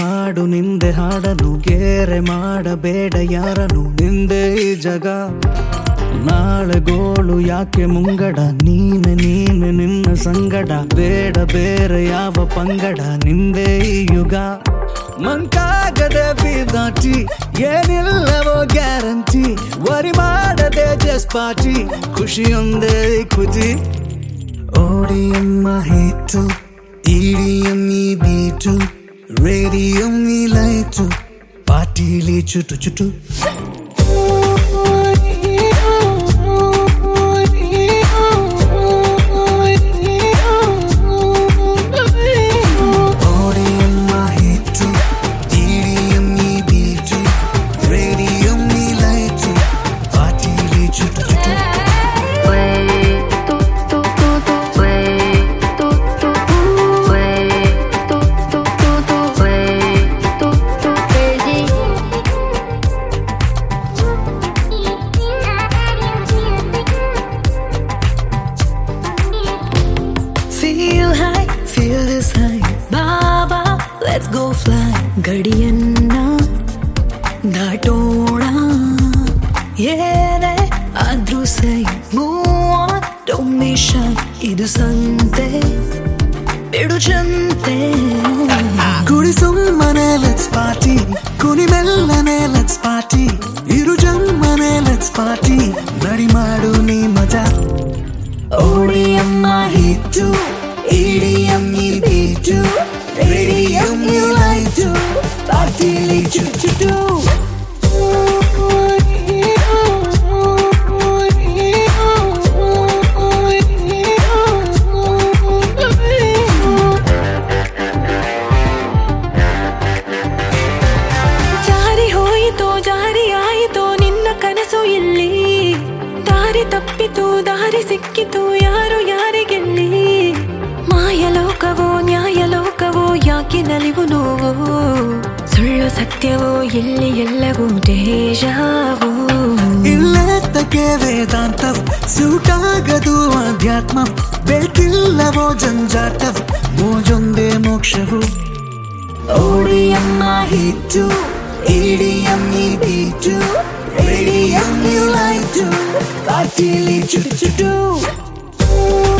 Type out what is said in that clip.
ಹಾಡು ನಿಂದೆ ಹಾಡನು ಗೇರೆ ಮಾಡಬೇಡ ಯಾರನು ನಿಂದೆ ಈ ಜಗ ನಾಳೆ ಗೋಳು ಯಾಕೆ ಮುಂಗಡ ನೀನೆ ನೀನೆ ನಿನ್ನ ಸಂಗಡ ಬೇಡ ಬೇರೆ ಯಾವ ಪಂಗಡ ನಿಂದೆ ಈ ಯುಗ ಮಂಕಾಗದೆ ದಾಟಿ ಏನಿಲ್ಲವೋ ಗ್ಯಾರಂಟಿ ವರಿ ಮಾಡದೆ ಜಸ್ಟ್ ಪಾಟಿ ಖುಷಿಯೊಂದೇ ಖುಷಿ ಓಡಿಯಮ್ಮ ಹಿಟ್ಟು ಇಡಿಯಮ್ಮಿ ಬೀಟು ರೇಡಿಯಮ್ಮಿ ಲೈಟು ಪಾಟೀಲಿ ಚುಟು ಚುಟು ಓಡಿಯಮ್ಮ ಹಿಟ್ಟು ಇಡಿಯಮ್ಮಿ ಬೀಟು ರೇಡಿಯಮ್ಮಿ ಲೈಟು ಪಾಟೀಲಿ ಚುಟು ಚುಟು Feel high, feel this high. Baba, let's go fly. ಗಡಿಯನ್ನ ದಾಟೋಣ ಏನೇ ಆದ್ರೂ ಸೈ ಮೂವ್ ಡೋಂಟ್ ಬಿ ಶೈ ಇದು ಸಂತೆ ಬಿಡು ಚಂತೆ ಕುಡಿ ಸುಮ್ಮನೆ ಲೆಟ್ಸ್ ಪಾರ್ಟಿ ಕುನಿ ಮೆಲ್ಲನೆ ಲೆಟ್ಸ್ ಪಾರ್ಟಿ ಇರು ಜಮ್ಮನೆ ಲೆಟ್ಸ್ ಪಾರ್ಟಿ ನಡಿ ಮಾಡು ನೀ ಮಜಾ ಓಡಿಯಮ್ಮ ಹಿಟ್ಟು ಇಡಿಯಮ್ಮಿ ಬೀಟು ರೇಡಿಯಮ್ಮಿ ಲೈಟು ಪಾರ್ಟಿಲಿ ಚುಚ್ಚುಟು ಜಾರಿ ಹೋಯಿತೋ ಜಾರಿ ಆಯಿತೋ ನಿನ್ನ ಕನಸು ಇಲ್ಲಿ ದಾರಿ ತಪ್ಪಿತು ದಾರಿ ಸಿಕ್ಕಿತು ಯಾರು ಯಾರಿಗೆಲ್ಲಿ ಮಾಯಲೋಕವೋ ನ್ಯಾಯಲೋಕವೋ ಯಾಕೆ ನಲಿವು ನೋವೋ ಸುಳ್ಳು ಸತ್ಯವೋ ಇಲ್ಲಿ ಎಲ್ಲವೂ ದೇಶವೋ ಇಲ್ಲೆತ್ತಕ್ಕೆ ವೇದಾಂತವ್ ಸೂಟಾಗದು ಅಧ್ಯಾತ್ಮ ಬೇಕಿಲ್ಲವೋ ಜಂಜಾಟವ್ ಮೋಜೊಂದೇ ಮೋಕ್ಷವು ಓಡಿಯಮ್ಮ ಹಿಟ್ಟು ಇಡಿಯಮ್ಮಿ ಬೀಟು ರೇಡಿಯಮ್ಮಿ ಲೈಟು ಪಾರ್ಟಿಲಿ ಚುಟು ಚುಟು